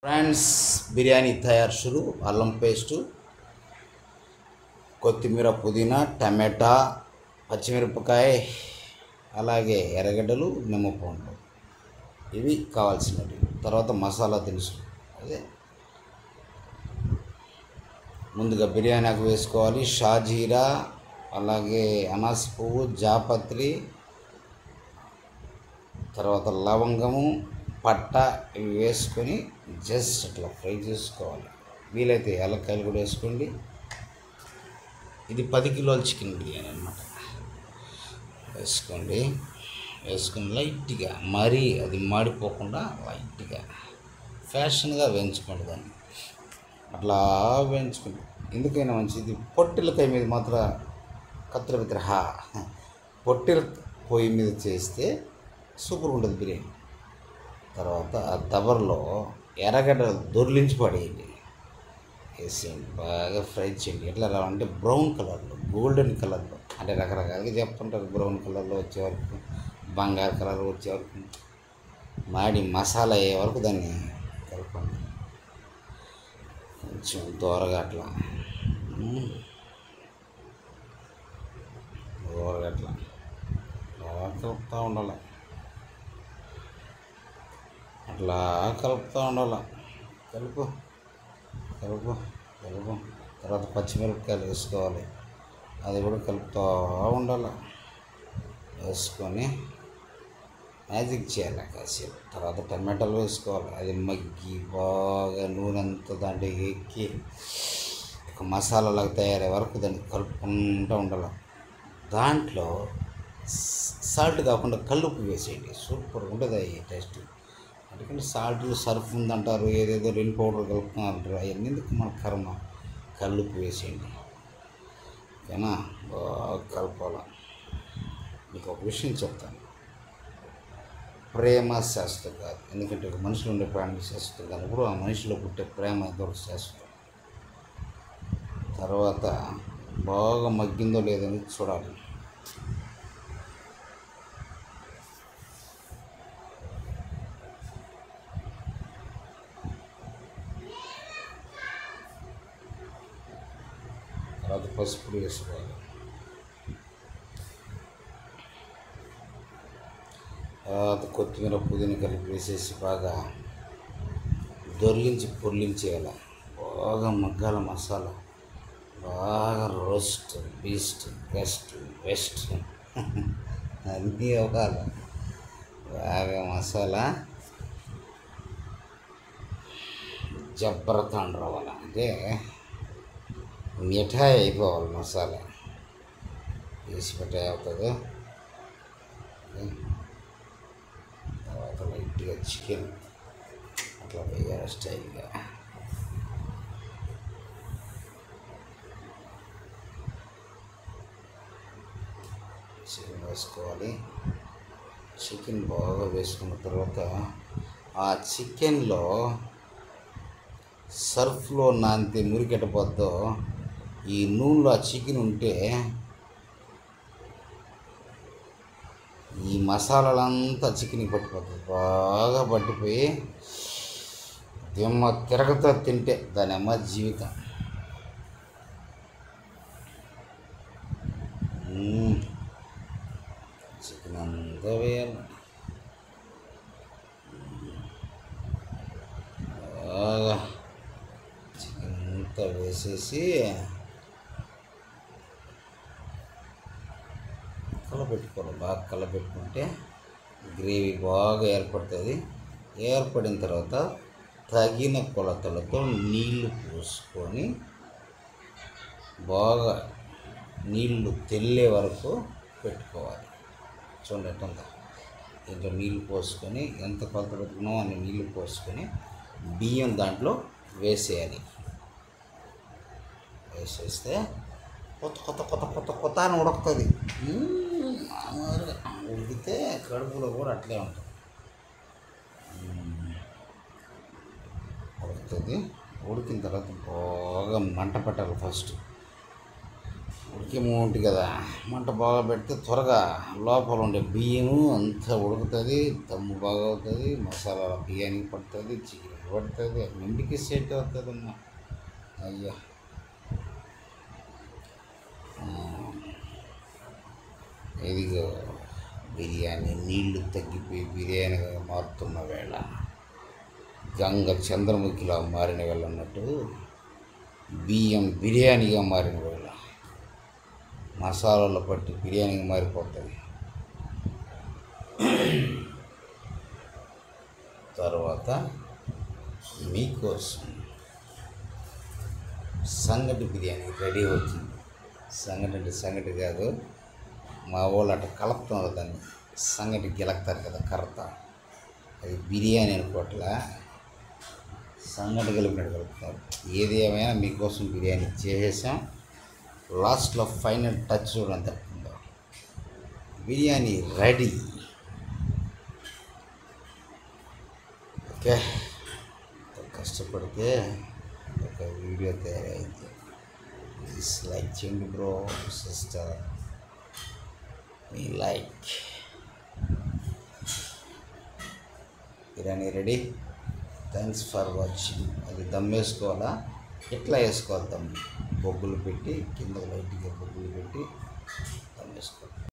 Friends biryani తయారు షురు అల్లం paste కొత్తిమీర పుదీనా టమాటా పచ్చిమిరపకాయ అలాగే ఎర్రగడ్డలు నిమ్మపండు ఇవి కావాల్సినవి తర్వాత మసాలా దినుసులు అదే ముందుగా బిర్యానీ ఆకు వేసుకోవాలి షాజీరా అలాగే అనాస పువ్వు జాపత్రి తర్వాత లవంగము పట్ట ఇవి వేసుకొని జస్ట్ అట్లా ఫ్రై చేసుకోవాలి వీలైతే ఏలక్కాయలు కూడా వేసుకోండి ఇది పది కిలోల చికెన్ బిర్యానీ అనమాట వేసుకోండి వేసుకొని లైట్గా మరీ అది మాడిపోకుండా లైట్గా ఫ్యాషన్గా వేయించుకోండి దాన్ని అట్లా వేయించుకోండి ఎందుకైనా మంచిది పొట్టెలకాయ మీద మాత్రం కత్తిర బిత్ర హా పొట్టెల పొయ్యి మీద చేస్తే సూపర్ ఉంటుంది బిర్యానీ తర్వాత ఆ దబర్లో ఎర్రగడ్డ దొర్లించి పడేయండి వేసేయండి బాగా ఫ్రై చేయండి ఎట్లా రావాలంటే బ్రౌన్ కలర్లో గోల్డెన్ కలర్లో అంటే రకరకాలుగా చెప్తుంటారు బ్రౌన్ కలర్లో వచ్చే వరకు బంగారు కలర్ వచ్చే వరకు మాడి మసాలా అయ్యే వరకు దాన్ని కలపండి కొంచెం దోరగా అట్లా మ్మ్. దోరగా అట్లా అలా కలుపుతూ ఉండాలి అట్లా కలుపుతూ ఉండాలి కలుపు కలుపు కలుపు తర్వాత పచ్చిమిరపకాయలు వేసుకోవాలి అది కూడా కలుపుతూ ఉండాలి వేసుకొని మ్యాజిక్ చేయాలి కాసేపు తర్వాత టమాటాలు వేసుకోవాలి అది మగ్గి బాగా నూనె అంతా దాంట్లో ఎక్కి ఒక మసాలాలాగా తయారయ్యే వరకు దాన్ని కలుపుకుంటూ ఉండాలి దాంట్లో సాల్ట్ కాకుండా కల్లుప్పు వేసేయండి సూపర్గా ఉంటుంది అవి టేస్ట్ ఎందుకంటే సాల్ట్ సర్ఫ్ ఉందంటారు ఏదేదో రెండు పౌడర్ కలుపుతున్నారు అంటారు అవన్నీ ఎందుకు మన కర్మ కల్లుప్పు వేసేయండి ఓకేనా బాగా కలపాల మీకు ఒక విషయం చెప్తాను ప్రేమ శాస్త్రం కాదు ఎందుకంటే ఒక మనిషిలో ఉండే ప్రేమ శాస్త్రం కానప్పుడు ఆ మనిషిలో పుట్టే ప్రేమ ఇదొక శాస్త్రం తర్వాత బాగా మగ్గిందో లేదని చూడాలి తర్వాత పసుపు వేసుకోవాలి తర్వాత కొత్తిమీర పుదీనా కలిపి వేసేసి బాగా దొర్లించి పొర్లించేయాలి బాగా మగ్గాల మసాలా బాగా రోస్ట్ బీస్ట్ బెస్ట్ బెస్ట్ అన్నీ అవ్వాలి బాగా మసాలా జబ్బరతాండ రావాలి అంటే మిఠాయి అయిపోవాలి మసాలా వేసి మిఠాయి అవుతుంది తర్వాత లైట్గా చికెన్ అట్లా వేయాలి స్టైల్గా చికెన్ వేసుకోవాలి చికెన్ బాగా వేసుకున్న తర్వాత ఆ చికెన్లో సర్ఫ్లో నానితే మురికెట్టపోద్దో ఈ నూనెలో ఆ చికెన్ ఉంటే ఈ మసాలాలంతా చికెన్కి పట్టిపోతుంది బాగా పట్టిపోయి దిమ్మ తిరగతో తింటే దాని అమ్మ జీవితం మ్మ్. చికెన్ అంతా వేయాలి బాగా చికెన్ అంతా వేసేసి కలపెట్టుకోవాలి బాగా కలపెట్టుకుంటే గ్రేవీ బాగా ఏర్పడుతుంది ఏర్పడిన తర్వాత తగిన కొలతలతో నీళ్లు పోసుకొని బాగా నీళ్లు తెల్లే వరకు పెట్టుకోవాలి చూడండి ఎట్టుందా దీంట్లో నీళ్లు పోసుకొని ఎంత కొలత పెట్టుకున్నామో అన్ని నీళ్లు పోసుకొని బియ్యం దాంట్లో వేసేయాలి వేసేస్తే కొత్త కొత్త కొత్త కొత్త కొత్త అని ఉడుకుతుంది మ్మ్. మామూలుగా ఉడికితే కడుపులో కూడా అట్లే ఉంటుంది మ్మ్. ఉడుకుతుంది ఉడికిన తర్వాత బాగా మంట పెట్టాలి ఫస్ట్ ఉడికి ఉంటుంది కదా మంట బాగా పెడితే త్వరగా లోపల ఉండే బియ్యము అంతా ఉడుకుతుంది దమ్ము బాగా అవుతుంది మసాలా బియ్యానికి పడుతుంది చికెన్ పడుతుంది ఇంటికి సెట్ అవుతుందమ్మా అయ్యా ఆ, ఇదిగో బిర్యానీ నీళ్లు తగ్గిపోయి బిర్యానీగా మారుతున్న వేళ గంగ చంద్రముఖిలా మారిన వేళ అన్నట్టు బియ్యం బిర్యానీగా మారిన వేళ మసాలాలు పట్టి బిర్యానీగా మారిపోతుంది తర్వాత మీకోసం సంగటి బిర్యానీ రెడీ అవుతుంది సంగటి అంటే సంగటి కాదు మా వాళ్ళు అట్లా కలుపుతున్నారు దాన్ని సంగటి గెలక్తారు కదా కర్రత అది బిర్యానీ అనుకోవట్లా సంగటి కలిపినట్టు కలుపుతారు ఏది ఏమైనా మీకోసం బిర్యానీ చేసేసాం లాస్ట్లో ఫైనల్ టచ్ చూడండి తప్పుందో బిర్యానీ రెడీ ఓకే కష్టపడితే ఒక వీడియో తయారైంది ప్లీజ్ లైక్ చేయండి బ్రో సిస్టర్ మీ like biryani ready thanks for watching అది దమ్ వేసుకోవాలా ఎట్లా వేసుకోవాలి దమ్ బొగ్గులు పెట్టి కింద లైట్గా బొగ్గులు పెట్టి దమ్ వేసుకోవాలి